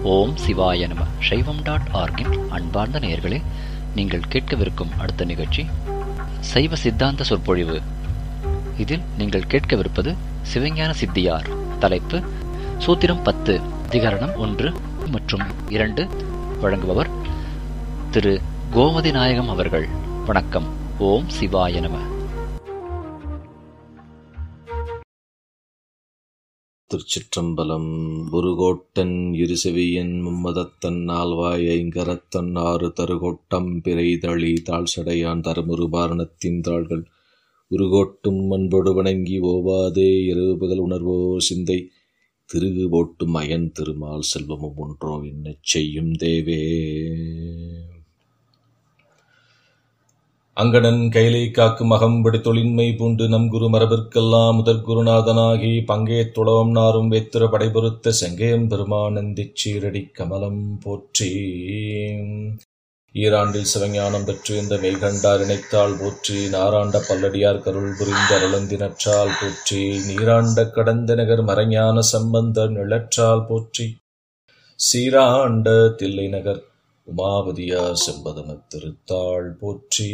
ஓம் சிவாய நம சைவம் டாட் ஆர்கின் அன்பார்ந்த நேயர்களே நீங்கள் கேட்கவிருக்கும் அடுத்த நிகழ்ச்சி சைவ சித்தாந்த சொற்பொழிவு இதில் நீங்கள் கேட்கவிருப்பது சிவஞான சித்தியார் தலைப்பு சூத்திரம் பத்து அதிகரணம் ஒன்று மற்றும் இரண்டு வழங்குபவர் திரு கோமதி நாயகம் அவர்கள் வணக்கம் ஓம் சிவாய நம திருச்சிற்றம்பலம் புருகோட்டன் இருசெவியன் மும்மதத்தன் நால்வாய் ஐங்கரத்தன் ஆறு தருகோட்டம் பிறைதளி தாழ்சடையான் தரமுருபாரணத்தின் தாள்கள் உருகோட்டும் அன்பொடு வணங்கி ஓவாதே இரவு பகல் உணர்வோ சிந்தை திருகு போட்டும் அயன் திருமால் செல்வமும் ஒன்றோ என்னச் செய்யும் தேவே அங்கடன் கைலை காக்கும் அகம்படி தொழின்மை பூண்டு நம் குரு மரபிற்கெல்லாம் முதற் குருநாதனாகி பங்கே துளவம் நாரும் வேத்திர படைபொருத்த செங்கேயம் பெருமானந்திச் சீரடி கமலம் போற்றி ஈராண்டில் சிவஞானம் பெற்று இந்த மெய்கண்டார் இணைத்தாள் போற்றி நாராண்ட பல்லடியார் கருள் புரிந்த அருளந்தினற்றால் போற்றி நீராண்ட கடந்த நகர் மறைஞான சம்பந்த நிழற்றால் போற்றி சீராண்ட தில்லை நகர் உமாபதியார் செம்பதன திருத்தாள் போற்றி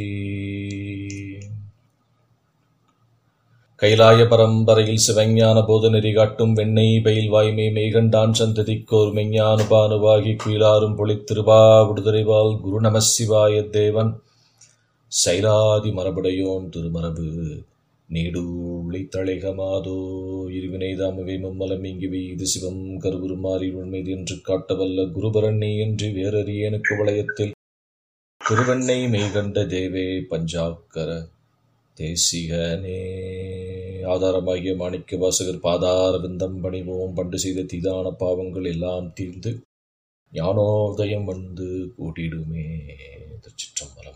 கைலாய பரம்பரையில் சிவஞான போத நெறி காட்டும் வெண்ணெய் பயில் வாய்மை மெய்கண்டான் சந்ததிக்கோர் மெஞ்ஞானுபானுவாகி குயிலாரும் பொழித்திருவா விடுதலைவால் குரு நம சிவாய தேவன் சைராதி மரபுடையோன் திருமரபு நீடூழி தழைகமாதோ இருவினை தாமவை மும்மலம் இங்குவி இது சிவம் கருவுருமாறி உண்மைது என்று காட்டவல்ல குருபரண்ணி என்று வேறறியனுக்கு வளையத்தில் திருவெண்ணை மெய்கண்ட தேவே பஞ்சாக்கர தேசிகனே ஆதாரமாகிய மாணிக்க வாசகர் பாதார விந்தம் பணிவோம் பண்டு செய்த தீதான பாவங்கள் எல்லாம் தீர்ந்து ஞானோதயம் வந்து கூட்டிடுமே திருச்சிற்றம்பலம்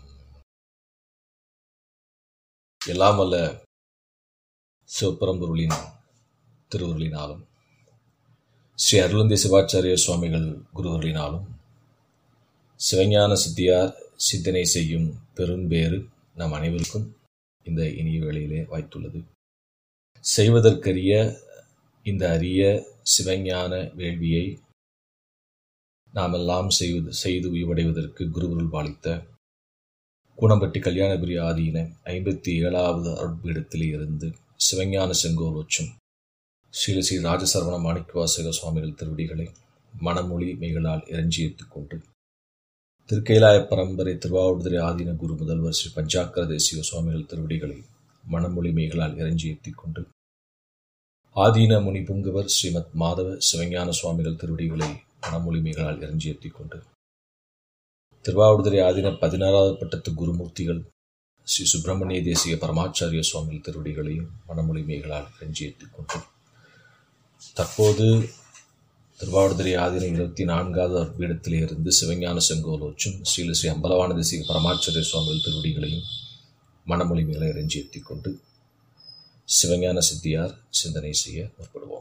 எல்லாம் அல்ல சிவபரம்பொருளின் திருவருளினாலும் ஸ்ரீ அருளந்தி சிவாச்சாரிய சுவாமிகள் குருவருளினாலும் சிவஞான சித்தியார் சிந்தனை செய்யும் பெரும்பேறு நம் அனைவருக்கும் இந்த இனிய வேளையிலே வாய்த்துள்ளது செய்வதற்கரிய இந்த அரிய சிவஞான வேள்வியை நாமெல்லாம் செய்வது செய்து உய்வடைவதற்கு குருவருள் பாலித்த கூனம்பட்டி கல்யாணபுரி ஆதியின ஐம்பத்தி ஏழாவது அருட்பீடத்திலே இருந்து சிவஞான செங்கோலோச்சும் ஸ்ரீல ஸ்ரீ ராஜசரவண மாணிக்கவாசக சுவாமிகள் திருவடிகளை மனமொழி மெய்களால் இறைஞ்சியத்துக் கொண்டு திருக்கைலாய பரம்பரை திருவாவூர்துறை ஆதீன குரு முதல்வர் ஸ்ரீ பஞ்சாக்கர தேசிய சுவாமிகள் திருவடிகளை மனமொழி மெய்களால் இறைஞ்சியத்திக் கொண்டு ஆதீன முனி புங்கவர் ஸ்ரீமத் மாதவ சிவஞான சுவாமிகள் திருவடிகளை மனமொழி மெய்களால் இறைஞ்சியத்திக் கொண்டு திருவாவூர்துறை ஆதீன பதினாறாவது பட்டத்து குருமூர்த்திகள் ஸ்ரீ சுப்பிரமணிய தேசிய பரமாச்சாரிய சுவாமிகள் திருவடிகளையும் மனமொழிமைகளால் இறைஞ்சியேற்றிக் கொண்டு தற்போது திருவாவூர்துறை ஆதீன இருபத்தி நான்காவது பீடத்திலே இருந்து சிவஞான செங்கோலோச்சும் ஸ்ரீல ஸ்ரீ அம்பலவான தேசிய பரமாச்சாரிய சுவாமிகள் திருவடிகளையும் மனமொழிமைகளை இறைஞ்சியேற்றிக் கொண்டு சிவஞான சித்தியார் சிந்தனை செய்ய முற்படுவோம்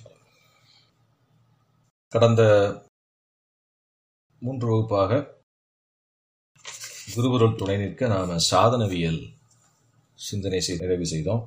கடந்த மூன்று வகுப்பாக குருபொருள் துணை நிற்க நாம் சாதனவியல் சிந்தனை செய்து நிறைவு செய்தோம்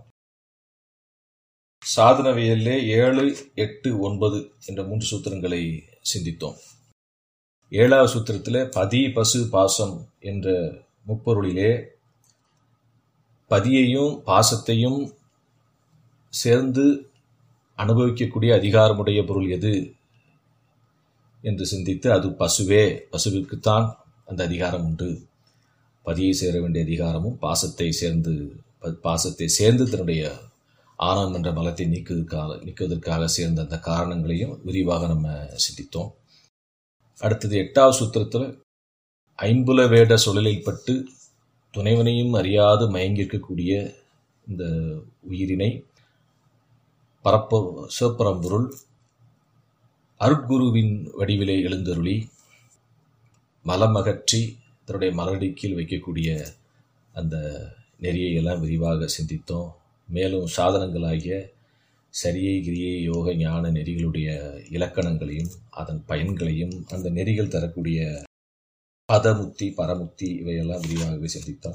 சாதனவியல்லே ஏழு எட்டு ஒன்பது என்ற மூன்று சூத்திரங்களை சிந்தித்தோம் ஏழாவது சூத்திரத்தில் பதி பசு பாசம் என்ற முப்பொருளிலே பதியையும் பாசத்தையும் சேர்ந்து அனுபவிக்கக்கூடிய அதிகாரமுடைய பொருள் எது என்று சிந்தித்து அது பசுவே பசுவிற்குத்தான் அந்த அதிகாரம் உண்டு பதியை சேர வேண்டிய அதிகாரமும் பாசத்தை சேர்ந்து பாசத்தை சேர்ந்து தன்னுடைய ஆனந்தம் என்ற பலத்தை நீக்குவதற்காக நீக்குவதற்காக சேர்ந்த அந்த காரணங்களையும் விரிவாக நம்ம சிந்தித்தோம் அடுத்தது எட்டாவது சூத்திரத்தில் ஐம்புல வேட சுழலில் பட்டு துணைவனையும் அறியாது மயங்கியிருக்கக்கூடிய இந்த உயிரினை பரப்ப சிவப்பரம்பொருள் அருட்குருவின் வடிவிலே எழுந்தருளி மலமகற்றி தன்னுடைய மலரடிக்கில் வைக்கக்கூடிய அந்த நெறியை எல்லாம் விரிவாக சிந்தித்தோம் மேலும் சாதனங்களாகிய சரியை கிரியை யோக ஞான நெறிகளுடைய இலக்கணங்களையும் அதன் பயன்களையும் அந்த நெறிகள் தரக்கூடிய பதமுத்தி பரமுத்தி இவையெல்லாம் விரிவாகவே சிந்தித்தோம்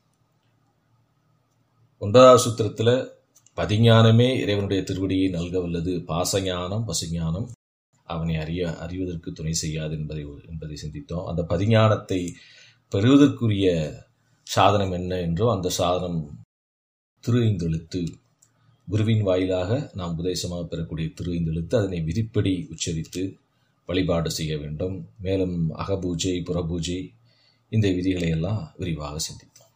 ஒன்பதாவது சூத்திரத்தில் பதிஞானமே இறைவனுடைய திருவடியை நல்க வல்லது பாசஞானம் பசுஞானம் அவனை அறிய அறிவதற்கு துணை செய்யாது என்பதை என்பதை சிந்தித்தோம் அந்த பதிஞானத்தை பெறுவதற்குரிய சாதனம் என்ன என்றோ அந்த சாதனம் திரு ஐந்தெழுத்து குருவின் வாயிலாக நாம் உபதேசமாக பெறக்கூடிய திரு ஐந்தெழுத்து அதனை விதிப்படி உச்சரித்து வழிபாடு செய்ய வேண்டும் மேலும் அகபூஜை புறபூஜை இந்த விதிகளை எல்லாம் விரிவாக சிந்தித்தோம்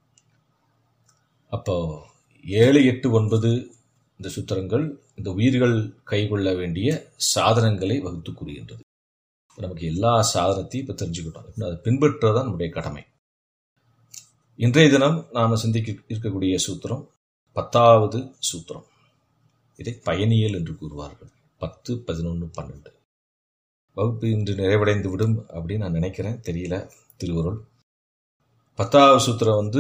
அப்போ ஏழு எட்டு ஒன்பது இந்த சூத்திரங்கள் இந்த உயிர்கள் கைகொள்ள வேண்டிய சாதனங்களை வகுத்து கூறுகின்றது நமக்கு எல்லா சாதனத்தையும் இப்போ தெரிஞ்சுக்கிட்டோம் அதை பின்பற்றுவதுதான் நம்முடைய கடமை இன்றைய தினம் நாம் சிந்திக்க இருக்கக்கூடிய சூத்திரம் பத்தாவது சூத்திரம் இதை பயணியல் என்று கூறுவார்கள் பத்து பதினொன்று பன்னெண்டு வகுப்பு இன்று நிறைவடைந்து விடும் அப்படின்னு நான் நினைக்கிறேன் தெரியல திருவருள் பத்தாவது சூத்திரம் வந்து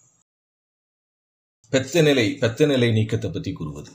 பெத்த நிலை பெத்த நிலை நீக்கத்தை பற்றி கூறுவது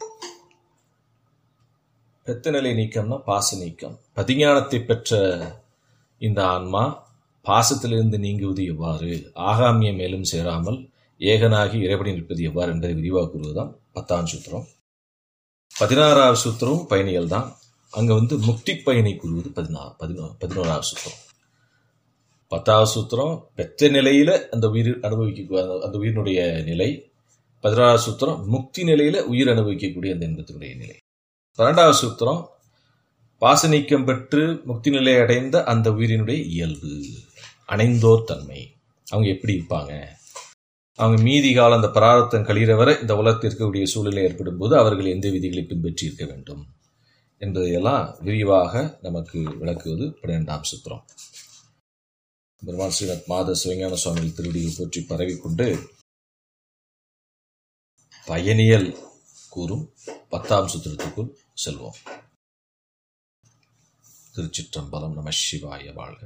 பெத்த நிலை நீக்கம்னா பாச நீக்கம் பதிஞானத்தை பெற்ற இந்த ஆன்மா பாசத்திலிருந்து நீங்குவது எவ்வாறு ஆகாமிய மேலும் சேராமல் ஏகனாகி இறைவனை நிற்பது எவ்வாறு என்பதை விரிவாக கூறுவதுதான் பத்தாம் சூத்திரம் பதினாறாவது சூத்திரம் பயணிகள் தான் அங்கே வந்து முக்தி பயனை கூறுவது பதினாறு பதினோ பதினோராவது சூத்திரம் பத்தாவது சூத்திரம் பெற்ற நிலையில அந்த உயிர் அனுபவிக்க அந்த உயிரினுடைய நிலை பதினாறாவது சூத்திரம் முக்தி நிலையில உயிர் அனுபவிக்கக்கூடிய அந்த இன்பத்தினுடைய நிலை பன்னெண்டாவது சூத்திரம் பாசநீக்கம் பெற்று முக்தி நிலை அடைந்த அந்த உயிரினுடைய இயல்பு அணைந்தோர் தன்மை அவங்க எப்படி இருப்பாங்க அவங்க மீதி காலம் அந்த பிராரத்தம் கழிகிற வரை இந்த உலகத்தில் இருக்கக்கூடிய சூழ்நிலை ஏற்படும் போது அவர்கள் எந்த விதிகளை பின்பற்றி இருக்க வேண்டும் என்பதையெல்லாம் விரிவாக நமக்கு விளக்குவது பன்னிரெண்டாம் சூத்திரம் பெருமாள் ஸ்ரீநாத் மாத சிவஞான சுவாமிகள் திருவடியை போற்றி பரவிக்கொண்டு பயணியல் கூறும் பத்தாம் சூத்திரத்துக்குள் செல்வோம் திருச்சிற்றம்பலம் நம சிவாய வாழ்க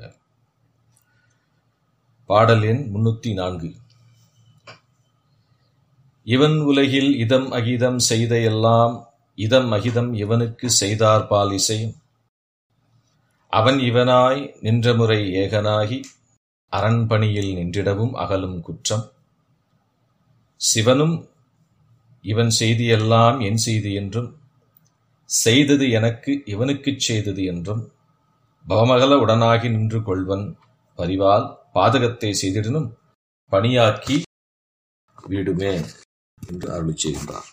பாடல் எண் முன்னூத்தி நான்கு இவன் உலகில் இதம் அகிதம் செய்த எல்லாம் இதம் அகிதம் இவனுக்கு செய்தார் பால் இசையும் அவன் இவனாய் நின்ற முறை ஏகனாகி அரண்பணியில் நின்றிடவும் அகலும் குற்றம் சிவனும் இவன் செய்தியெல்லாம் என் செய்தி என்றும் செய்தது எனக்கு இவனுக்குச் செய்தது என்றும் பவமகல உடனாகி நின்று கொள்வன் பரிவால் பாதகத்தை செய்திடனும் பணியாக்கி விடுவேன் என்று அருளி செய்கின்றார்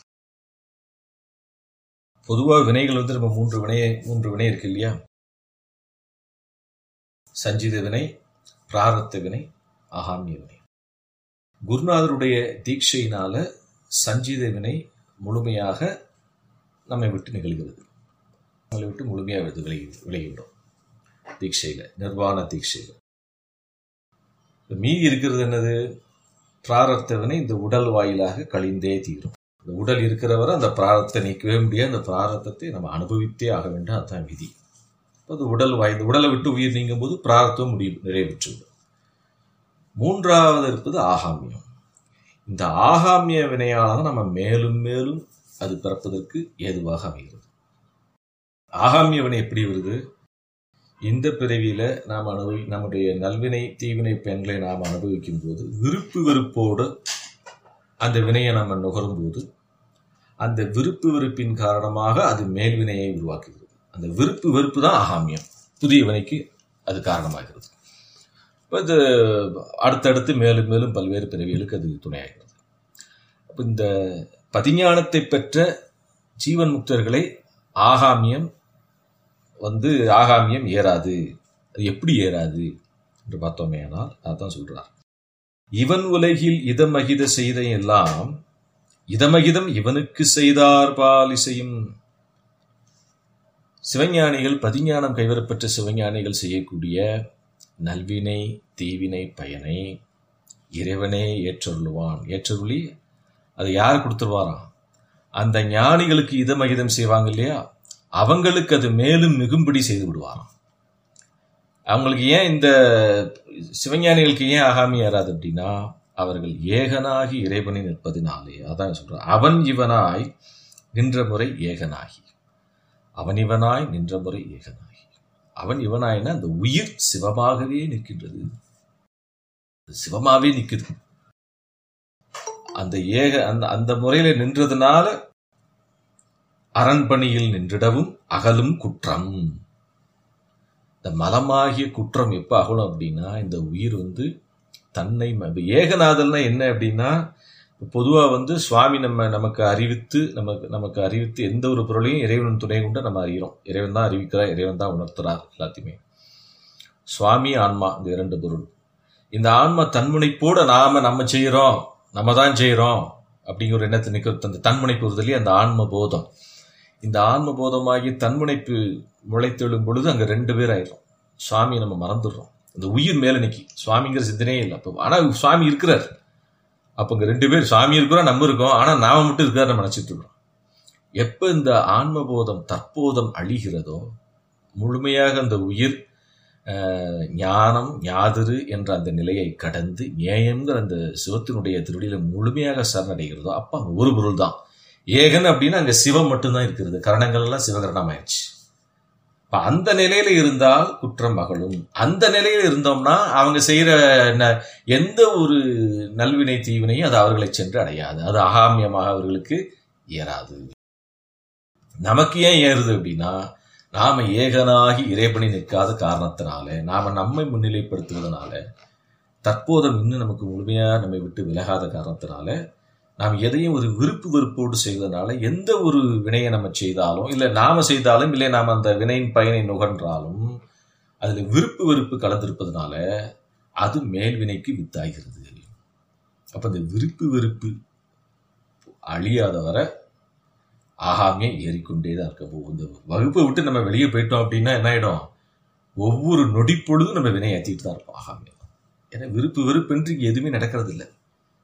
பொதுவாக வினைகள் வந்து நம்ம மூன்று வினையை மூன்று வினை இருக்கு இல்லையா சஞ்சித வினை பிராரத்த வினை ஆகாமிய வினை குருநாதருடைய தீட்சையினால சஞ்சித வினை முழுமையாக நம்மை விட்டு நிகழ்கிறது நம்மளை விட்டு முழுமையாக விலகி விலகி விலகிவிடும் தீட்சையில் நிர்வாண தீட்சையில் மீதி இருக்கிறது என்னது பிராரத்தவனை இந்த உடல் வாயிலாக கழிந்தே தீரும் இந்த உடல் இருக்கிறவரை அந்த பிராரத்தை நீக்கவே முடியாது அந்த பிராரத்தத்தை நம்ம அனுபவித்தே ஆக வேண்டும் அதுதான் விதி அது உடல் வாய் இந்த உடலை விட்டு உயிர் நீங்கும் போது பிராரத்தம் முடிவு நிறைவேற்றிவிடும் மூன்றாவது இருப்பது ஆகாமியம் இந்த ஆகாமிய வினையால் நம்ம மேலும் மேலும் அது பிறப்பதற்கு ஏதுவாக அமைகிறது ஆகாமிய வினை எப்படி வருது இந்த பிறவியில நாம் அனுபவி நம்முடைய நல்வினை தீவினை பெண்களை நாம் அனுபவிக்கும் போது விருப்பு வெறுப்போடு அந்த வினையை நம்ம நுகரும் போது அந்த விருப்பு வெறுப்பின் காரணமாக அது மேல்வினையை உருவாக்குகிறது அந்த விருப்பு வெறுப்பு தான் ஆகாமியம் புதிய வினைக்கு அது காரணமாகிறது இப்போ இது அடுத்தடுத்து மேலும் மேலும் பல்வேறு பிறவிகளுக்கு அது துணையாகிறது அப்போ இந்த பதிஞானத்தை பெற்ற ஜீவன் முக்தர்களை ஆகாமியம் வந்து ஆகாமியம் ஏறாது அது எப்படி ஏறாது என்று பார்த்தோமே ஆனால் அதான் சொல்றார் இவன் உலகில் இதமகித செய்த எல்லாம் இதமகிதம் இவனுக்கு செய்தார் பால் இசையும் சிவஞானிகள் பதிஞானம் கைவரப்பெற்ற சிவஞானிகள் செய்யக்கூடிய நல்வினை தீவினை பயனை இறைவனே ஏற்றருளுவான் ஏற்றருளி அதை யார் கொடுத்துருவாராம் அந்த ஞானிகளுக்கு இதமகிதம் செய்வாங்க இல்லையா அவங்களுக்கு அது மேலும் மிகும்படி செய்து விடுவாராம் அவங்களுக்கு ஏன் இந்த சிவஞானிகளுக்கு ஏன் ஆகாமி ஏறாது அப்படின்னா அவர்கள் ஏகனாகி இறைவனை நிற்பதினாலே அதான் சொல்றான் அவன் இவனாய் நின்ற முறை ஏகனாகி அவன் இவனாய் நின்ற முறை ஏகனாகி அவன் இவனாய்னா அந்த உயிர் சிவமாகவே நிற்கின்றது சிவமாவே நிற்குது அந்த ஏக அந்த அந்த முறையில நின்றதுனால அரண்பணியில் நின்றிடவும் அகலும் குற்றம் இந்த மலமாகிய குற்றம் எப்போ அகலும் அப்படின்னா இந்த உயிர் வந்து தன்னை ம- இப்ப ஏகநாதல்னா என்ன அப்படின்னா பொதுவாக வந்து சுவாமி நம்ம நமக்கு அறிவித்து நமக்கு நமக்கு அறிவித்து எந்த ஒரு பொருளையும் இறைவன் துணை கொண்டு நம்ம அறிகிறோம் இறைவன் தான் அறிவிக்கிறார் இறைவன் தான் உணர்த்துறார் எல்லாத்தையுமே சுவாமி ஆன்மா இந்த இரண்டு பொருள் இந்த ஆன்மா தன்முனைப்போட நாம நம்ம செய்கிறோம் நம்ம தான் செய்கிறோம் அப்படிங்கிற ஒரு எண்ணத்தை நிற்கிறது அந்த தன்முனைப்பு வருதலே அந்த ஆன்ம போதம் இந்த ஆன்ம போதமாகி தன்முனைப்பு முளைத்தெழும் பொழுது அங்கே ரெண்டு பேர் ஆயிடும் சுவாமியை நம்ம மறந்துடுறோம் இந்த உயிர் மேல நிக்கி சுவாமிங்கிற சிந்தனையே இல்லை அப்போ ஆனால் சுவாமி இருக்கிறார் அப்போ இங்கே ரெண்டு பேர் சுவாமி இருக்கிறோம் நம்ம இருக்கோம் ஆனால் நாம மட்டும் இருக்காரு நம்ம நினச்சிட்டு இருக்கிறோம் எப்போ இந்த ஆன்மபோதம் தற்போதம் அழிகிறதோ முழுமையாக அந்த உயிர் அஹ், ஞானம் ஞாதிரு என்ற அந்த நிலையை கடந்து ஞேயம்ங்கிற அந்த சிவத்தினுடைய திருடியில முழுமையாக சரணடைகிறதோ அப்போ அங்கே ஒரு பொருள் தான் ஏகன் அப்படின்னா அங்கே சிவம் மட்டும்தான் இருக்கிறது கரணங்கள் எல்லாம் சிவகரணம் ஆயிடுச்சு இப்ப அந்த நிலையில இருந்தால் குற்றம் அகலும் அந்த நிலையில இருந்தோம்னா அவங்க செய்யற ந- எந்த ஒரு நல்வினை தீவினையும் அது அவர்களை சென்று அடையாது அது அகாமியமாக அவர்களுக்கு ஏறாது நமக்கு ஏன் ஏறுது அப்படின்னா நாம ஏகனாகி இறைபணி நிற்காத காரணத்தினால நாம நம்மை முன்னிலைப்படுத்துவதனால தற்போதம் இன்னும் நமக்கு முழுமையா நம்மை விட்டு விலகாத காரணத்தினால நாம் எதையும் ஒரு விருப்பு வெறுப்போடு செய்வதனால எந்த ஒரு வினையை நம்ம செய்தாலும் இல்லை நாம செய்தாலும் இல்லை நாம் அந்த வினையின் பயனை நுகர்ந்தாலும் அதில் விருப்பு வெறுப்பு கலந்திருப்பதனால அது மேல்வினைக்கு வித்தாகிறது அப்ப இந்த விருப்பு வெறுப்பு அழியாத வர ஆகாமியம் ஏறிக்கொண்டே தான் இருக்க போகும் இந்த வகுப்பை விட்டு நம்ம வெளியே போயிட்டோம் அப்படின்னா என்ன ஆயிடும் ஒவ்வொரு நொடி பொழுதும் நம்ம வினை ஏற்றிட்டு தான் இருப்போம் ஆகாமியம் ஏன்னா விருப்பு வெறுப்புன்று இங்க எதுவுமே நடக்கிறது இல்லை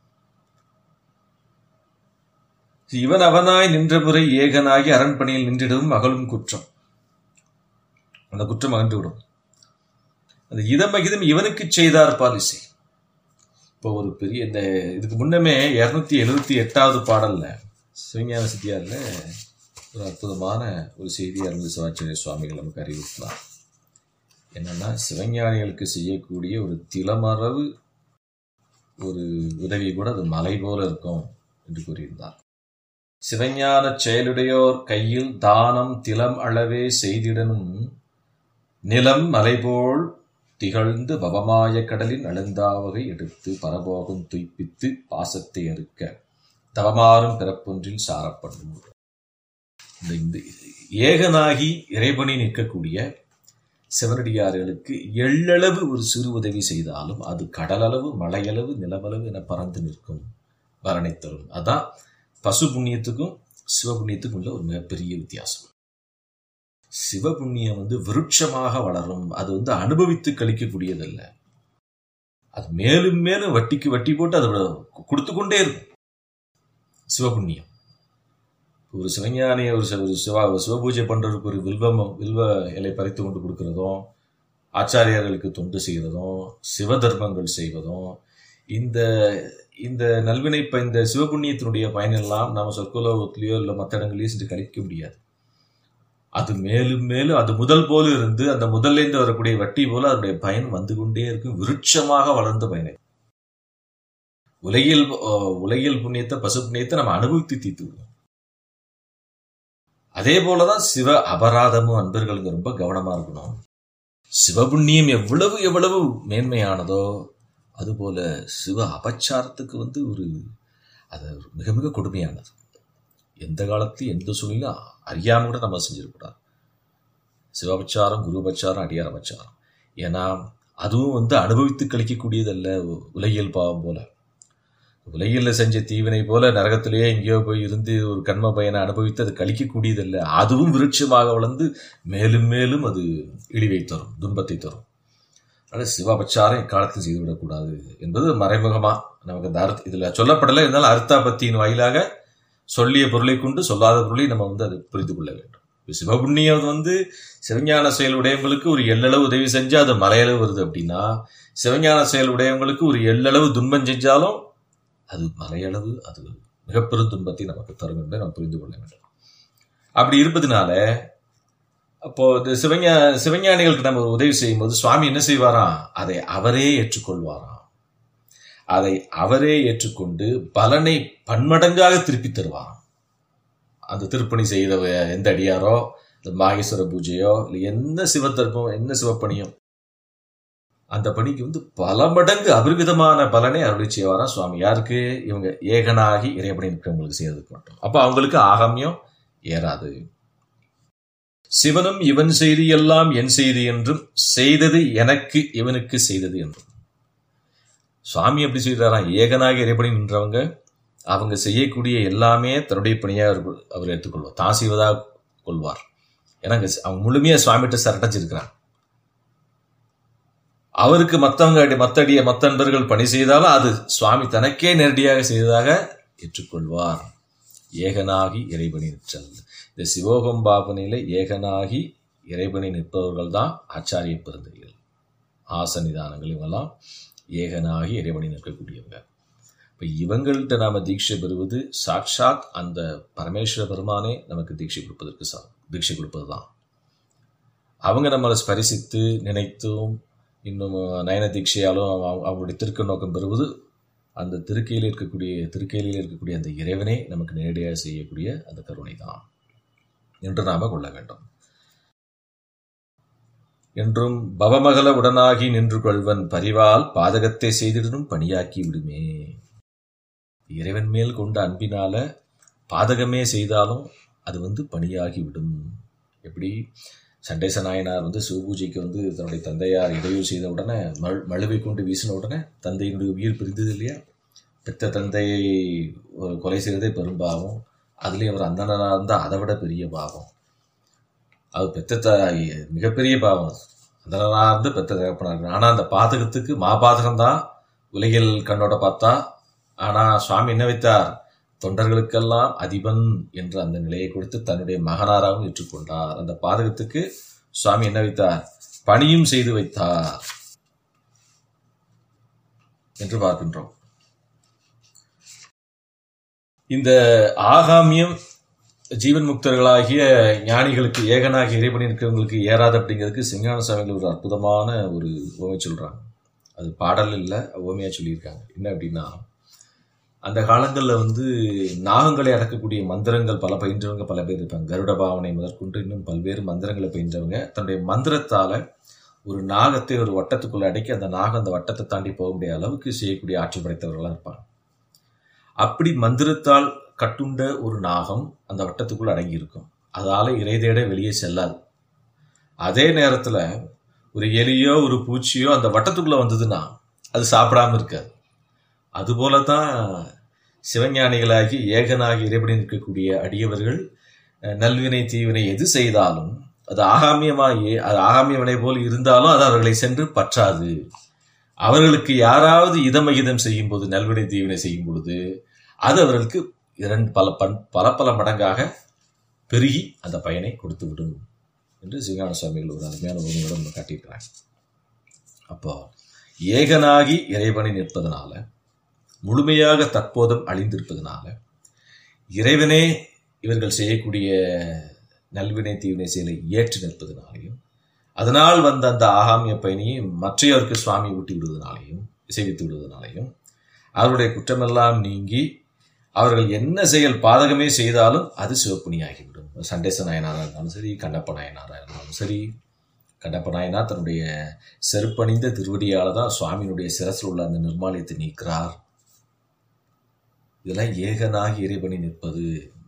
இவன் அவனாய் நின்ற முறை ஏகனாகி அரண்பணியில் நின்றிடவும் அகலும் குற்றம் அந்த குற்றம் அகன்று விடும் அந்த இதமகிதம் இவனுக்கு செய்தார் பாலிசை இப்போ ஒரு பெரிய இந்த இதுக்கு முன்னமே இருநூத்தி எழுபத்தி எட்டாவது பாடல்ல சிவஞான சித்தியார்ல ஒரு அற்புதமான ஒரு செய்தியா இருந்து சிவாச்சாரிய சுவாமிகள் நமக்கு அறிவிக்கலாம் என்னன்னா சிவஞானிகளுக்கு செய்யக்கூடிய ஒரு திலமரவு ஒரு உதவி கூட அது மலை போல இருக்கும் என்று கூறியிருந்தார் சிவஞான செயலுடையோர் கையில் தானம் திலம் அளவே செய்திடனும் நிலம் மலைபோல் திகழ்ந்து பவமாய கடலின் அழுந்தாவகை எடுத்து பரபோகம் துய்ப்பித்து பாசத்தை அறுக்க தவமாறும் பிறப்பொன்றில் சாரப்படும் இந்த இந்த ஏகனாகி இறைபணி நிற்கக்கூடிய சிவனடியார்களுக்கு எள்ளளவு ஒரு சிறு உதவி செய்தாலும் அது கடலளவு மலையளவு நிலவளவு என பறந்து நிற்கும் பலனை தரும் அதான் பசு புண்ணியத்துக்கும் சிவபுண்ணியத்துக்கும் உள்ள ஒரு மிகப்பெரிய வித்தியாசம் சிவபுண்ணியம் வந்து விருட்சமாக வளரும் அது வந்து அனுபவித்து கழிக்கக்கூடியதல்ல அது மேலும் மேலும் வட்டிக்கு வட்டி போட்டு அதோட கொடுத்து கொண்டே இருக்கும் சிவபுண்ணியம் ஒரு சிவஞானியை ஒரு சிவ- ஒரு சிவா ஒரு சிவபூஜை பண்றதுக்கு ஒரு வில்வம் வில்வ இலை பறித்து கொண்டு கொடுக்கறதும் ஆச்சாரியார்களுக்கு தொண்டு செய்கிறதும் சிவ தர்மங்கள் செய்வதும் இந்த இந்த நல்வினை ப- இந்த சிவபுண்ணியத்தினுடைய பயனெல்லாம் நம்ம சொற்குலோகத்திலேயோ இல்லை மற்ற இடங்களையோ சென்று கழிக்க முடியாது அது மேலும் மேலும் அது முதல் போல இருந்து அந்த முதல்ல இருந்து வரக்கூடிய வட்டி போல அதனுடைய பயன் வந்து கொண்டே இருக்கும் விருட்சமாக வளர்ந்த பயனை உலகில் அஹ், உலகியல் புண்ணியத்தை பசு புண்ணியத்தை நம்ம அனுபவித்து தீர்த்து விடுவோம் அதே போலதான் சிவ அபராதமும் அன்பர்களுக்கு ரொம்ப கவனமா இருக்கணும் சிவபுண்ணியம் எவ்வளவு எவ்வளவு மேன்மையானதோ அதுபோல சிவ அபச்சாரத்துக்கு வந்து ஒரு அது மிக மிக கொடுமையானது எந்த காலத்து எந்த சூழ்நிலையும் அறியாம கூட நம்ம செஞ்சிடக்கூடாது சிவாபச்சாரம் குருபச்சாரம் அடியார் அபச்சாரம் ஏன்னா அதுவும் வந்து அனுபவித்து கழிக்கக்கூடியதல்ல உ- உலகியல் பாவம் போல உலகியல்ல செஞ்ச தீவினை போல நரகத்திலேயே எங்கேயோ போய் இருந்து ஒரு கண்ம பயனை அனுபவித்து அது கழிக்கக்கூடியதல்ல அதுவும் விருட்சமாக வளர்ந்து மேலும் மேலும் அது இழிவை தரும் துன்பத்தை தரும் அதனால சிவாபச்சாரம் எக்காலத்தில் செய்துவிடக்கூடாது என்பது மறைமுகமா நமக்கு அந்த அர்த்த இதுல சொல்லப்படலை இருந்தாலும் அர்த்தாபத்தியின் வாயிலாக சொல்லிய பொருளை கொண்டு சொல்லாத பொருளை நம்ம வந்து அதை புரிந்து கொள்ள வேண்டும் இப்ப சிவபுண்ணியம் வந்து சிவஞான செயல் உடையவங்களுக்கு ஒரு எள்ளளவு உதவி செஞ்சா அது மலையளவு வருது அப்படின்னா சிவஞான செயல் உடையவங்களுக்கு ஒரு எள்ளளவு துன்பம் செஞ்சாலும் அது மலையளவு அது மிகப்பெரும் துன்பத்தை நமக்கு தரும் என்பதை நாம் புரிந்து கொள்ள வேண்டும் அப்படி இருப்பதனால அப்போ இந்த சிவஞா சிவஞானிகளுக்கு நம்ம ஒரு உதவி செய்யும்போது சுவாமி என்ன செய்வாராம் அதை அவரே ஏற்றுக்கொள்வாராம் அதை அவரே ஏற்றுக்கொண்டு பலனை பன்மடங்காக திருப்பி தருவாராம் அந்த திருப்பணி செய்த எந்த அடியாரோ இந்த மாகேஸ்வர பூஜையோ இல்லை என்ன சிவத்தர்ப்பம் என்ன சிவப்பணியோ அந்த பணிக்கு வந்து பல மடங்கு அபரிவிதமான பலனை அருளி செய்வாராம் சுவாமி யாருக்கு இவங்க ஏகனாகி இறைபடி நிற்கிறவங்களுக்கு செய்யறதுக்கு மட்டும் அப்ப அவங்களுக்கு ஆகமியம் ஏறாது சிவனும் இவன் செய்தி எல்லாம் என் செய்தி என்றும் செய்தது எனக்கு இவனுக்கு செய்தது என்றும் சுவாமி எப்படி சொல்றாராம் ஏகனாகி இறைபடி நின்றவங்க அவங்க செய்யக்கூடிய எல்லாமே தன்னுடைய பணியாக அவர் அவர் எடுத்துக்கொள்வார் தான் செய்வதாக கொள்வார் ஏன்னா அங்க அவங்க முழுமையா சுவாமிகிட்ட சரட்டச்சிருக்கிறாங்க அவருக்கு மற்றவங்க மத்தடிய மற்ற நண்பர்கள் பணி செய்தாலும் அது சுவாமி தனக்கே நேரடியாக செய்ததாக ஏற்றுக்கொள்வார் ஏகனாகி இறைபணி நிற்றல் இந்த சிவோகம் பாவனையில ஏகனாகி இறைபணி நிற்பவர்கள் தான் ஆச்சாரிய பெருந்தறிகள் ஆசநிதானங்கள் இவங்கெல்லாம் ஏகனாகி இறைபணி நிற்கக்கூடியவங்க இப்போ இவங்கள்ட்ட நாம தீட்சை பெறுவது சாட்சாத் அந்த பரமேஸ்வர பெருமானே நமக்கு தீட்சை கொடுப்பதற்கு சா தீட்சை கொடுப்பது தான் அவங்க நம்மளை ஸ்பரிசித்து நினைத்தும் இன்னும் நயன தீட்சையாலும் அவங்க- அவங்களுடைய திருக்க நோக்கம் பெறுவது அந்த திருக்கையில் இருக்கக்கூடிய திருக்கையிலில் இருக்கக்கூடிய அந்த இறைவனே நமக்கு நேரடியாக செய்யக்கூடிய அந்த கருணை தான் என்று நாம கொள்ள வேண்டும் என்றும் பவமகல உடனாகி நின்று கொள்வன் பரிவால் பாதகத்தை செய்திடனும் பணியாக்கி விடுமே இறைவன் மேல் கொண்ட அன்பினால பாதகமே செய்தாலும் அது வந்து பணியாகி விடும் எப்படி சண்டேச நாயனார் வந்து சிவபூஜைக்கு வந்து தன்னுடைய தந்தையார் இடையூறு செய்த உடனே மல் மழுவை கொண்டு வீசின உடனே தந்தையினுடைய உயிர் பிரிந்தது இல்லையா பெத்த தந்தையை ஒரு கொலை செய்ததே பெரும்பாவம் அதுலேயும் அவர் அந்தனராக இருந்தால் அதை விட பெரிய பாவம் அது பெத்த தாய் மிகப்பெரிய பாவம் அது அந்தனராக இருந்து பெத்த தகப்பனார் ஆனால் அந்த பாதகத்துக்கு மாபாதகம் தான் உலகில் கண்ணோட பார்த்தா ஆனால் சுவாமி என்ன வைத்தார் தொண்டர்களுக்கெல்லாம் அதிபன் என்ற அந்த நிலையை கொடுத்து தன்னுடைய மகனாராகவும் ஏற்றுக்கொண்டார் அந்த பாதகத்துக்கு சுவாமி என்ன வைத்தார் பணியும் செய்து வைத்தார் என்று பார்க்கின்றோம் இந்த ஆகாமியம் ஜீவன் முக்தர்களாகிய ஞானிகளுக்கு ஏகனாகி இறைபணி இருக்கிறவங்களுக்கு ஏறாது அப்படிங்கிறதுக்கு சிங்கான சுவாமிகள் ஒரு அற்புதமான ஒரு உவமை சொல்றாங்க அது பாடல் இல்லை உவமையா சொல்லியிருக்காங்க என்ன அப்படின்னா அந்த காலங்களில் வந்து நாகங்களை அடக்கக்கூடிய மந்திரங்கள் பல பயின்றவங்க பல பேர் இருப்பாங்க கருட பாவனை முதற்கொண்டு இன்னும் பல்வேறு மந்திரங்களை பயின்றவங்க தன்னுடைய மந்திரத்தால ஒரு நாகத்தை ஒரு வட்டத்துக்குள்ள அடக்கி அந்த நாகம் அந்த வட்டத்தை தாண்டி போக முடியாத அளவுக்கு செய்யக்கூடிய ஆற்றல் படைத்தவர்களாக இருப்பாங்க அப்படி மந்திரத்தால் கட்டுண்ட ஒரு நாகம் அந்த வட்டத்துக்குள்ள அடங்கி இருக்கும் அதால இறை தேட வெளியே செல்லாது அதே நேரத்துல ஒரு எலியோ ஒரு பூச்சியோ அந்த வட்டத்துக்குள்ள வந்ததுன்னா அது சாப்பிடாம இருக்காது அதுபோல தான் சிவஞானிகளாகி ஏகனாகி இறைபடி நிற்கக்கூடிய அடியவர்கள் அஹ், நல்வினை தீவினை எது செய்தாலும் அது ஆகாமியமாகி அது ஆகாமியவனை போல் இருந்தாலும் அது அவர்களை சென்று பற்றாது அவர்களுக்கு யாராவது இதமகிதம் செய்யும் போது நல்வினை தீவினை செய்யும் பொழுது அது அவர்களுக்கு இரண்டு பல பன் பல பல மடங்காக பெருகி அந்த பயனை கொடுத்து விடும் என்று சிவஞான சுவாமிகள் ஒரு அருமையான உண்மையோட நம்ம காட்டியிருக்கிறாங்க அப்போ ஏகனாகி இறைவனை நிற்பதனால முழுமையாக தற்போதும் அழிந்திருப்பதனால இறைவனே இவர்கள் செய்யக்கூடிய நல்வினை தீவினை செயலை ஏற்று நிற்பதனாலையும் அதனால் வந்த அந்த ஆகாமிய பயணியை மற்றையோருக்கு சுவாமி ஊட்டி விடுவதனாலையும் இசைவித்து விடுவதனாலையும் அவருடைய குற்றமெல்லாம் நீங்கி அவர்கள் என்ன செயல் பாதகமே செய்தாலும் அது சிவப்புணியாகிவிடும் சண்டேச நாயனாராக இருந்தாலும் சரி கண்டப்ப நாயனாராக இருந்தாலும் சரி கண்டப்ப நாயனார் தன்னுடைய செருப்பணிந்த திருவடியால தான் சுவாமியினுடைய சிரசில் உள்ள அந்த நிர்மாலயத்தை நீக்கிறார் இதெல்லாம் ஏகனாகி இறைபணி நிற்பது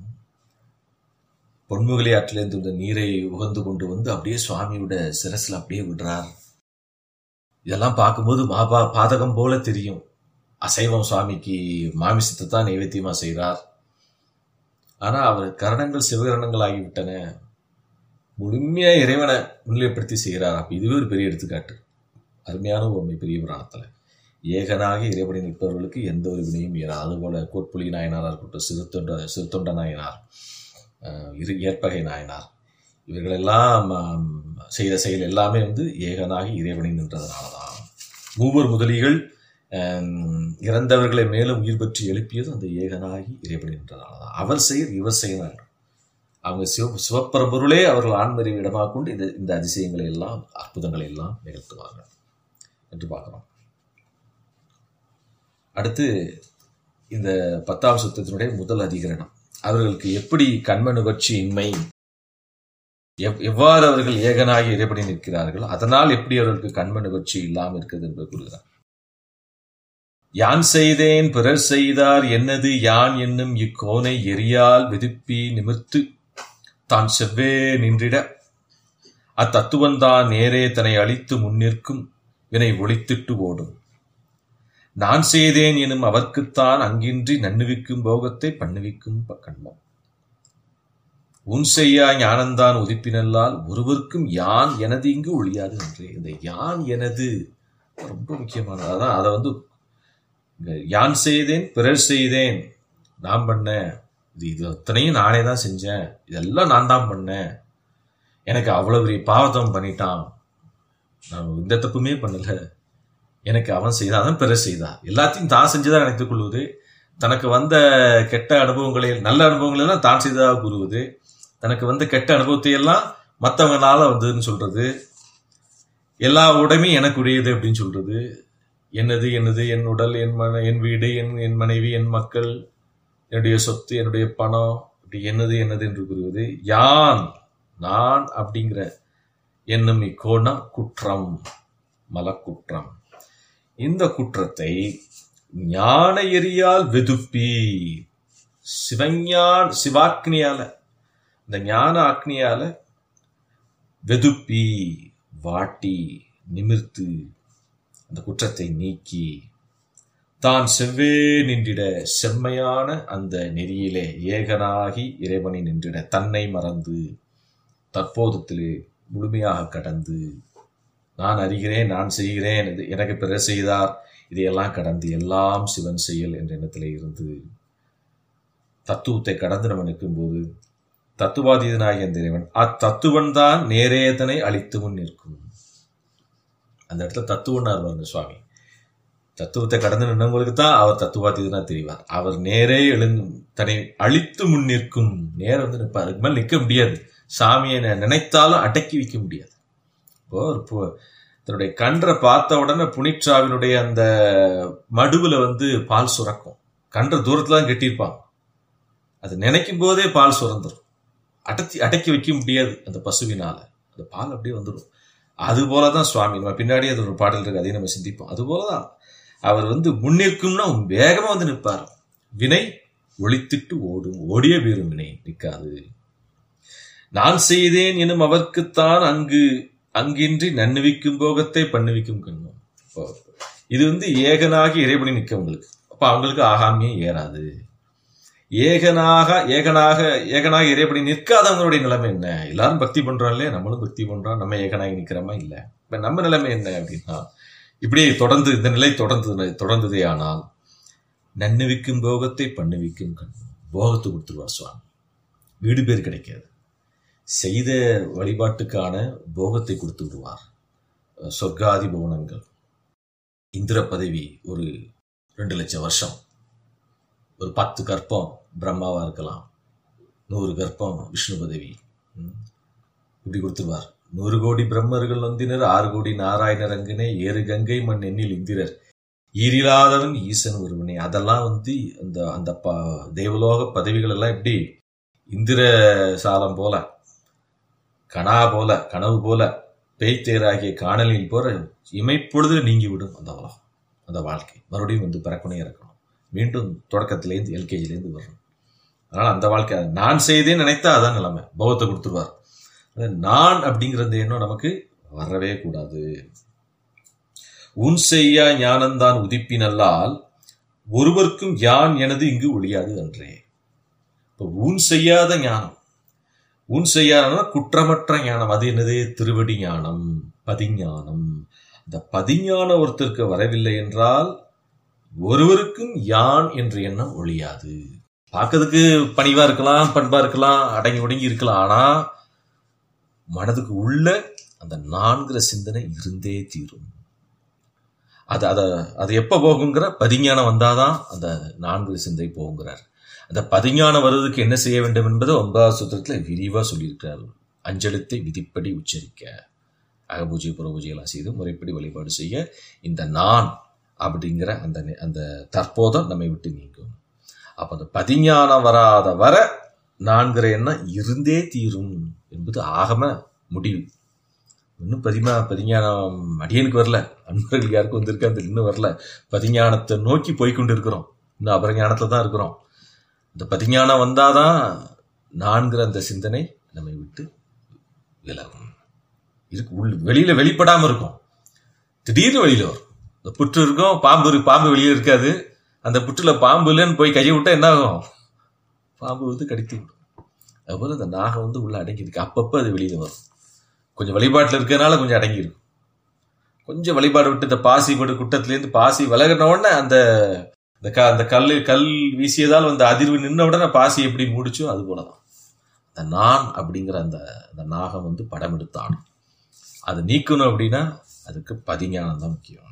பொன்முகலி ஆற்றிலிருந்து இந்த நீரை உகந்து கொண்டு வந்து அப்படியே சுவாமியோட சிரசில் அப்படியே விடுறார் இதெல்லாம் பார்க்கும்போது மாபா பாதகம் போல தெரியும் அசைவம் சுவாமிக்கு மாமிசத்தை தான் நைவேத்தியமா செய்கிறார் ஆனா அவர் கரணங்கள் சிவகரணங்கள் ஆகிவிட்டன முழுமையா இறைவனை முன்னிலைப்படுத்தி செய்கிறார் அப்ப இதுவே ஒரு பெரிய எடுத்துக்காட்டு அருமையான உண்மை பெரிய புராணத்துல ஏகனாக இறைவனை நிற்பவர்களுக்கு எந்த ஒரு வினையும் ஏறாது அதுபோல கோட்புலி நாயனாராக இருக்கட்டும் சிறுத்தொண்ட சிறுத்தொண்ட நாயனார் அஹ், இரு ஏற்பகை நாயனார் இவர்களெல்லாம் ஆம், செய்த செயல் எல்லாமே வந்து ஏகனாகி இறைவனை நின்றதுனால தான் மூவர் முதலிகள் ஆம், இறந்தவர்களை மேலும் உயிர் பெற்று எழுப்பியது அந்த ஏகனாகி இறைவன் நின்றதால தான் அவர் செயல் இவர் செய்யலாம் அவங்க சிவ சிவப்பரம்பொருளே அவர்கள் ஆண்மறிவு இடமாக கொண்டு இந்த இந்த அதிசயங்களை எல்லாம் அற்புதங்களை எல்லாம் நிகழ்த்துவார்கள் என்று பார்க்கிறோம் அடுத்து இந்த பத்தாம் சுத்தத்தினுடைய முதல் அதிகரணம் அவர்களுக்கு எப்படி கண்ம நுகர்ச்சி இன்மை எவ் எவ்வாறு அவர்கள் ஏகனாகி இறைபடி நிற்கிறார்கள் அதனால் எப்படி அவர்களுக்கு கண்ம நிகழ்ச்சி இல்லாமல் இருக்கிறது என்பதை கூறுகிறார் யான் செய்தேன் பிறர் செய்தார் என்னது யான் என்னும் இக்கோனை எரியால் வெதுப்பி நிமிர்த்து தான் செவ்வே நின்றிட அத்தத்துவந்தான் நேரே தன்னை அழித்து முன்னிற்கும் வினை ஒளித்திட்டு ஓடும் நான் செய்தேன் எனும் அவர்க்குத்தான் அங்கின்றி நன்னுவிக்கும் போகத்தை பண்ணுவிக்கும் கண்மம் உன் செய்யா ஞானந்தான் உதிப்பினல்லால் ஒருவருக்கும் யான் எனது இங்கு ஒழியாது என்று இந்த யான் எனது ரொம்ப முக்கியமானது அதான் அதை வந்து இங்க யான் செய்தேன் பிறர் செய்தேன் நான் பண்ணேன் இது இது அத்தனையும் நானே தான் செஞ்சேன் இதெல்லாம் நான் தான் பண்ணேன் எனக்கு அவ்வளவு பெரிய பாவத்தம் பண்ணிட்டான் நான் எந்த தப்புமே பண்ணல எனக்கு அவன் செய்தான் அவன் பிறர் செய்தான் எல்லாத்தையும் தான் செஞ்சுதான் நினைத்துக் கொள்வது தனக்கு வந்த கெட்ட அனுபவங்களை நல்ல அனுபவங்கள் எல்லாம் தான் செய்ததாக கூறுவது தனக்கு வந்த கெட்ட அனுபவத்தை எல்லாம் மற்றவங்கனால வந்ததுன்னு சொல்றது எல்லா உடைமையும் எனக்குரியது அப்படின்னு சொல்றது என்னது என்னது என் உடல் என் மன என் வீடு என் என் மனைவி என் மக்கள் என்னுடைய சொத்து என்னுடைய பணம் இப்படி என்னது என்னது என்று கூறுவது யான் நான் அப்படிங்கிற என்னும் இக்கோணம் குற்றம் மலக்குற்றம் இந்த குற்றத்தை ஞான எரியால் வெதுப்பி சிவஞான் சிவாக்னியால இந்த ஞான அக்னியால வெதுப்பி வாட்டி நிமிர்த்து அந்த குற்றத்தை நீக்கி தான் செவ்வே நின்றிட செம்மையான அந்த நெறியிலே ஏகனாகி இறைவனை நின்றிட தன்னை மறந்து தற்போதத்திலே முழுமையாக கடந்து நான் அறிகிறேன் நான் செய்கிறேன் இது எனக்கு பிறர் செய்தார் இதையெல்லாம் கடந்து எல்லாம் சிவன் செயல் என்ற எண்ணத்திலே இருந்து தத்துவத்தை கடந்து நம்ம நிற்கும்போது தத்துவாதீதனாகிய அந்த இறைவன் அத்தத்துவன் தான் நேரேதனை அழித்து முன் நிற்கும் அந்த இடத்துல தத்துவனார் பாருங்க சுவாமி தத்துவத்தை கடந்து நின்றவங்களுக்கு தான் அவர் தத்துவாதீதனா தெரிவார் அவர் நேரே எழுந்து தன்னை அழித்து முன் நிற்கும் நேரம் வந்து நிற்பார் அதுக்கு மேல நிற்க முடியாது சாமியை நி- நினைத்தாலும் அடக்கி வைக்க முடியாது இப்போ ஒரு பு- தன்னுடைய கன்றை பார்த்த உடனே புனிற்றாவினுடைய அந்த மடுவுல வந்து பால் சுரக்கும் கன்ற தூரத்துல தான் கட்டியிருப்பாங்க அது நினைக்கும் போதே பால் சுரந்துரும் அடக்கி அடக்கி வைக்க முடியாது அந்த பசுவினால அந்த பால் அப்படியே வந்துடும் அது போலதான் சுவாமி நம்ம பின்னாடி அது ஒரு பாடல் இருக்கு அதையும் நம்ம சிந்திப்போம் அது போலதான் அவர் வந்து முன்னிற்கும்னா வேகமா வந்து நிற்பார் வினை ஒளித்திட்டு ஓடும் ஓடிய வீரும் வினை நிற்காது நான் செய்தேன் எனும் அவர்க்குத்தான் அங்கு அங்கின்றி நன்னுவிக்கும் போகத்தை பண்ணுவிக்கும் கண்ணும் இப்போ இது வந்து ஏகனாகி இறைவனி நிற்கவங்களுக்கு அப்ப அவங்களுக்கு ஆகாமியே ஏறாது ஏகனாக ஏகனாக ஏகனாக இறைவனி நிற்காதவங்களுடைய நிலைமை என்ன எல்லாரும் பக்தி பண்றோம் இல்லையா நம்மளும் பக்தி பண்றோம் நம்ம ஏகனாகி நிக்கிறோமா இல்ல இப்ப நம்ம நிலைமை என்ன அப்படின்னா இப்படியே தொடர்ந்து இந்த நிலை தொடர்ந்து தொடர்ந்ததே ஆனால் நன்னுவிக்கும் போகத்தை பண்ணுவிக்கும் கண் போகத்தை கொடுத்துருவார் சுவாமி வீடு பேர் கிடைக்காது செய்த வழிபாட்டுக்கான போகத்தை கொடுத்து விடுவார் அஹ் சொர்க்காதி புவனங்கள் இந்திர பதவி ஒரு ரெண்டு லட்சம் வருஷம் ஒரு பத்து கற்பம் பிரம்மாவா இருக்கலாம் நூறு கற்பம் விஷ்ணு பதவி ம். இப்படி கொடுத்துருவார் நூறு கோடி பிரம்மர்கள் வந்தினர் ஆறு கோடி நாராயணர் அங்கனே ஏறு கங்கை மண் எண்ணில் இந்திரர் ஈரில்லாதவன் ஈசன் ஒருவனே அதெல்லாம் வந்து அந்த அந்த ப தேவலோக பதவிகள் எல்லாம் எப்படி இந்திர சாலம் போல கனா போல கனவு போல பேய்த்தேராகிய காணலில் போற இமைப்பொழுது நீங்கிவிடும் அந்த உலகம் அந்த வாழ்க்கை மறுபடியும் வந்து பிறக்கணும் இறக்கணும் மீண்டும் தொடக்கத்திலேருந்து எல்கேஜிலேருந்து வரணும் அதனால அந்த வாழ்க்கை நான் செய்தேன்னு நினைத்தா அதான் நிலைமை பௌத்தை கொடுத்துருவார் அது நான் அப்படிங்கிற அந்த எண்ணம் நமக்கு வரவே கூடாது உன் செய்யா ஞானந்தான் உதிப்பினல்லால் ஒருவருக்கும் யான் எனது இங்கு ஒழியாது அன்றே இப்போ உன் செய்யாத ஞானம் உன் செய்யாத குற்றமற்ற ஞானம் அது என்னது திருவடி ஞானம் பதிஞானம் இந்த பதிஞானம் ஒருத்தருக்கு வரவில்லை என்றால் ஒருவருக்கும் யான் என்ற எண்ணம் ஒழியாது பார்க்கறதுக்கு பணிவா இருக்கலாம் பண்பா இருக்கலாம் அடங்கி ஒடுங்கி இருக்கலாம் ஆனா மனதுக்கு உள்ள அந்த நான்கிற சிந்தனை இருந்தே தீரும் அது அதை அது எப்போ போகுங்கிற பதிஞானம் வந்தாதான் அந்த நான்கு சிந்தை போகுங்கிறார் அந்த பதிஞானம் வருவதற்கு என்ன செய்ய வேண்டும் என்பதை ஒன்பதாவது சூத்திரத்தில் விரிவாக சொல்லியிருக்கிறார் அஞ்செழுத்தை விதிப்படி உச்சரிக்க அகபூஜை புறபூஜை எல்லாம் செய்து முறைப்படி வழிபாடு செய்ய இந்த நான் அப்படிங்கிற அந்த நி- அந்த தற்போதம் நம்மை விட்டு நீங்கும் அப்போ அந்த பதிஞானம் வராத வர நான்கிற எண்ணம் இருந்தே தீரும் என்பது ஆகம முடிவு இன்னும் பதிமா பதிஞானம் அடியனுக்கு வரல அன்பர்கள் யாருக்கும் வந்திருக்கு அந்த இன்னும் வரல பதிஞானத்தை நோக்கி போய் கொண்டு இருக்கிறோம் இன்னும் அபரஞானத்தில் தான் இருக்கிறோம் இந்த பதிஞானம் வந்தாதான் நான்கிற அந்த சிந்தனை நம்மை விட்டு விலகும் இருக்கு உள் வெளியில வெளிப்படாம இருக்கும் திடீர்னு வெளியில வரும் இந்த புற்று இருக்கும் பாம்பு இருக்கு பாம்பு வெளியே இருக்காது அந்த புற்றுல பாம்பு இல்லைன்னு போய் கையை விட்டா என்ன ஆகும் பாம்பு வந்து கடித்து விடும் அதுபோல அந்த நாகம் வந்து உள்ள அடங்கி இருக்கு அப்பப்போ அது வெளியில வரும் கொஞ்சம் வழிபாட்டில் இருக்கிறதுனால கொஞ்சம் அடங்கி இருக்கும் கொஞ்சம் வழிபாடு விட்டு இந்த பாசி படு குட்டத்திலேருந்து பாசி விலகின உடனே அந்த இந்த க அந்த கல் கல் வீசியதால் அந்த அதிர்வு நின்ன உடனே பாசி எப்படி முடிச்சோ அது போலதான் அந்த நான் அப்படிங்கிற அந்த அந்த நாகம் வந்து படம் எடுத்து ஆடும் அதை நீக்கணும் அப்படின்னா அதுக்கு பதிஞானம் தான் முக்கியம்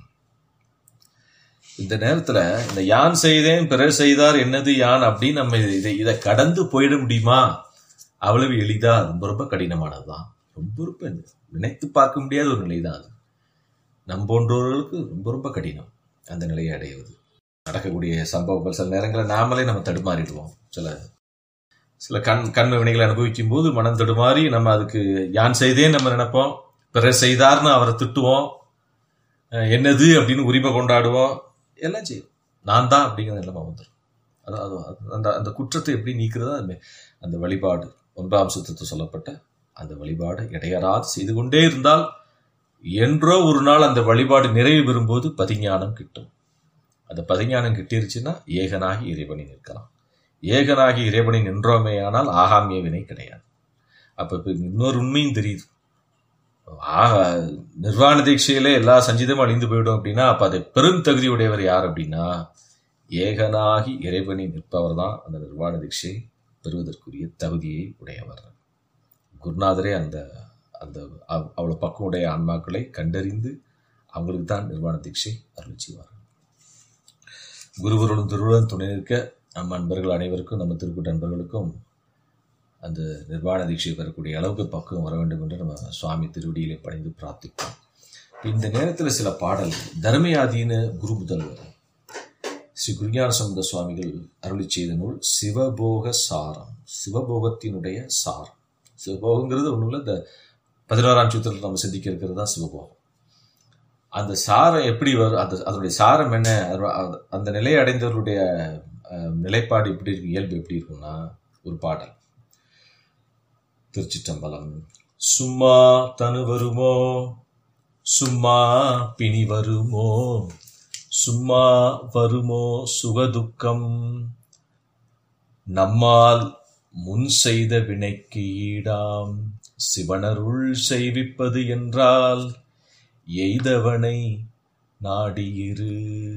இந்த நேரத்துல இந்த யான் செய்தேன் பிறர் செய்தார் என்னது யான் அப்படின்னு நம்ம இதை இதை கடந்து போயிட முடியுமா அவ்வளவு எளிதா ரொம்ப ரொம்ப கடினமானதுதான் ரொம்ப ரொம்ப நினைத்து பார்க்க முடியாத ஒரு நிலை தான் அது நம் போன்றவர்களுக்கு ரொம்ப ரொம்ப கடினம் அந்த நிலையை அடைவது நடக்கக்கூடிய சம்பவங்கள் சில நேரங்களில் நாமளே நம்ம தடுமாறிடுவோம் சில சில கண் கண் வினைகளை அனுபவிக்கும் போது மனம் தடுமாறி நம்ம அதுக்கு யான் செய்தேன் நம்ம நினைப்போம் பிறர் செய்தார்னு அவரை திட்டுவோம் அஹ் என்னது அப்படின்னு உரிமை கொண்டாடுவோம் எல்லாம் செய்யும் நான் தான் அப்படிங்கிற நிலைமை வந்துடும் அதாவது அந்த அந்த குற்றத்தை எப்படி நீக்கிறதா அந்த அந்த வழிபாடு ஒன்றாம் சுத்தத்தில் சொல்லப்பட்ட அந்த வழிபாடு இடையறாது செய்து கொண்டே இருந்தால் என்றோ ஒரு நாள் அந்த வழிபாடு நிறைவு பெறும்போது பதிஞானம் கிட்டும் அந்த பதிஞானம் கிட்டிருச்சுன்னா ஏகனாகி இறைவனை நிற்கலாம் ஏகனாகி இறைவனை நின்றோமே ஆனால் ஆகாமிய வினை கிடையாது அப்ப இப்ப இன்னொரு உண்மையும் தெரியுது ஆக நிர்வாண தீட்சையிலே எல்லா சஞ்சிதமும் அழிந்து போயிடும் அப்படின்னா அப்ப அதை பெரும் தகுதி உடையவர் யார் அப்படின்னா ஏகனாகி இறைவனை நிற்பவர் தான் அந்த நிர்வாண தீட்சை பெறுவதற்குரிய தகுதியை உடையவர் குருநாதரே அந்த அந்த அவ்- அவ்வளவு பக்குவடைய ஆன்மாக்களை கண்டறிந்து அவங்களுக்கு தான் நிர்வாண தீட்சை அருள் செய்வார் குருவருடன் திருவுடன் துணை நிற்க நம்ம அன்பர்கள் அனைவருக்கும் நம்ம திருக்கூட்ட அன்பர்களுக்கும் அந்த நிர்வாண தீட்சை பெறக்கூடிய அளவுக்கு பக்குவம் வர வேண்டும் என்று நம்ம சுவாமி திருவடியிலே பணிந்து பிரார்த்திப்போம் இந்த நேரத்தில் சில பாடல்கள் தர்மயாதீன குரு முதல்வர் ஸ்ரீ குருஞான சம்பந்த சுவாமிகள் அருளி செய்த நூல் சிவபோக சாரம் சிவபோகத்தினுடைய சாரம் சிவபோகங்கிறது ஒன்றும் இல்லை இந்த பதினோராம் சூத்திரத்தில் நம்ம சிந்திக்க இருக்கிறது தான் சிவபோகம் அந்த சாரம் எப்படி வரும் அந்த அதனுடைய சாரம் என்ன அது- அது- அந்த நிலையை அடைந்தவருடைய அஹ், நிலைப்பாடு எப்படி இருக்கு இயல்பு எப்படி இருக்கும்னா ஒரு பாடல் திருச்சிற்றம்பலம் சும்மா தனு வருமோ சும்மா பிணி வருமோ சும்மா வருமோ சுகதுக்கம் நம்மால் முன் செய்த வினைக்கு ஈடாம் சிவனருள் செய்விப்பது என்றால் எய்தவனை நாடியிரு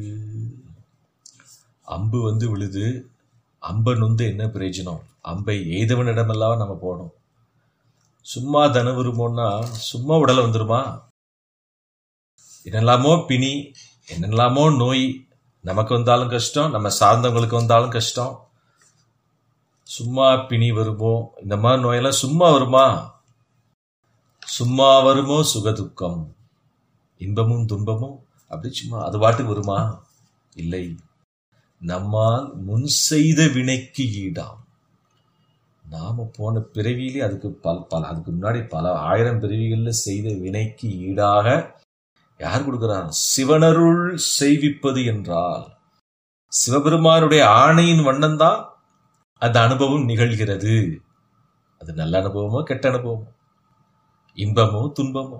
அம்பு வந்து விழுது அம்பை நொந்து என்ன பிரயோஜனம் அம்பை எய்தவனிடமெல்லாம் நம்ம போனோம் சும்மா தன வருமோன்னா சும்மா உடல வந்துருமா என்னெல்லாமோ பிணி என்னெல்லாமோ நோய் நமக்கு வந்தாலும் கஷ்டம் நம்ம சார்ந்தவங்களுக்கு வந்தாலும் கஷ்டம் சும்மா பிணி வருமோ இந்த மாதிரி நோயெல்லாம் சும்மா வருமா சும்மா வருமோ சுகதுக்கம் இன்பமும் துன்பமும் அப்படி சும்மா அது பாட்டுக்கு வருமா இல்லை நம்மால் முன் செய்த வினைக்கு ஈடாம் நாம போன பிறவியிலே அதுக்கு பல பல அதுக்கு முன்னாடி பல ஆயிரம் பிறவிகள்ல செய்த வினைக்கு ஈடாக யார் கொடுக்கிறார் சிவனருள் செய்விப்பது என்றால் சிவபெருமானுடைய ஆணையின் வண்ணம் தான் அந்த அனுபவம் நிகழ்கிறது அது நல்ல அனுபவமோ கெட்ட அனுபவமோ இன்பமோ துன்பமோ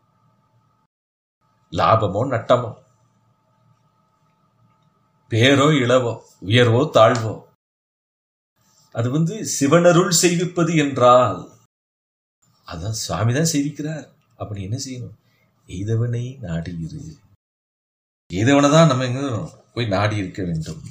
லாபமோ நட்டமோ பேரோ இளவோ உயர்வோ தாழ்வோ அது வந்து சிவனருள் செய்விப்பது என்றால் அதான் சுவாமி தான் செய்விக்கிறார் அப்படி என்ன செய்யணும் எய்தவனை நாடி இரு எய்தவனை தான் நம்ம எங்க போய் நாடி இருக்க வேண்டும்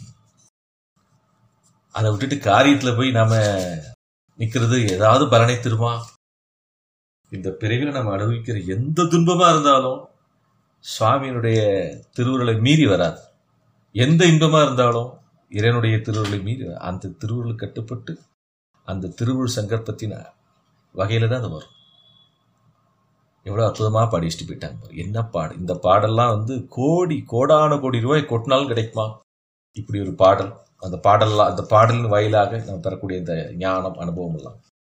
அதை விட்டுட்டு காரியத்துல போய் நாம நிக்கிறது ஏதாவது பலனை தருமா இந்த பிறவில நம்ம அனுபவிக்கிற எந்த துன்பமா இருந்தாலும் சுவாமியினுடைய திருவுருளை மீறி வராது எந்த இன்பமா இருந்தாலும் இறைவனுடைய திருவுருளை மீறி வராது. அந்த திருவுருள் கட்டுப்பட்டு அந்த திருவுருள் சங்கல்பத்தின் வகையில தான் அது வரும் எவ்வளவு அற்புதமா பாடிச்சுட்டு போயிட்டாங்க பாரு. என்ன பாடு இந்த பாடெல்லாம் வந்து கோடி கோடான கோடி ரூபாய் கொட்டினாலும் கிடைக்குமா இப்படி ஒரு பாடல் அந்த பாடல் அந்த பாடலின் வாயிலாக நம்ம பெறக்கூடிய இந்த ஞானம் அனுபவம் எல்லாம்